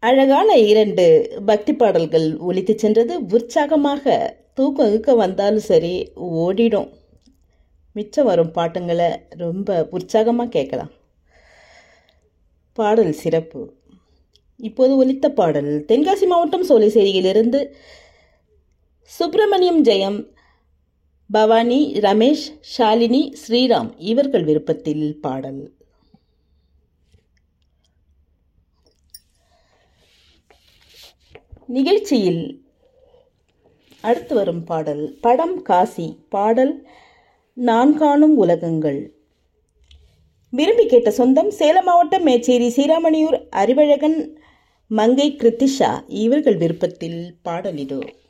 அழகான இரண்டு பக்தி பாடல்கள் ஒலித்துச் சென்றது உற்சாகமாக தூக்கம் இழுக்க வந்தாலும் சரி ஓடிடும் மிச்சம் வரும் பாட்டுங்களை ரொம்ப உற்சாகமாக கேட்கலாம் பாடல் சிறப்பு இப்போது ஒலித்த பாடல் தென்காசி மாவட்டம் சோலைசேரியிலிருந்து சுப்பிரமணியம் ஜெயம் பவானி ரமேஷ் ஷாலினி ஸ்ரீராம் இவர்கள் விருப்பத்தில் பாடல் நிகழ்ச்சியில் அடுத்து வரும் பாடல் படம் காசி பாடல் நான் காணும் உலகங்கள் விரும்பி கேட்ட சொந்தம் சேலம் மாவட்டம் மேச்சேரி சீராமணியூர் அறிவழகன் மங்கை கிருத்திஷா இவர்கள் விருப்பத்தில் பாடல் இதோ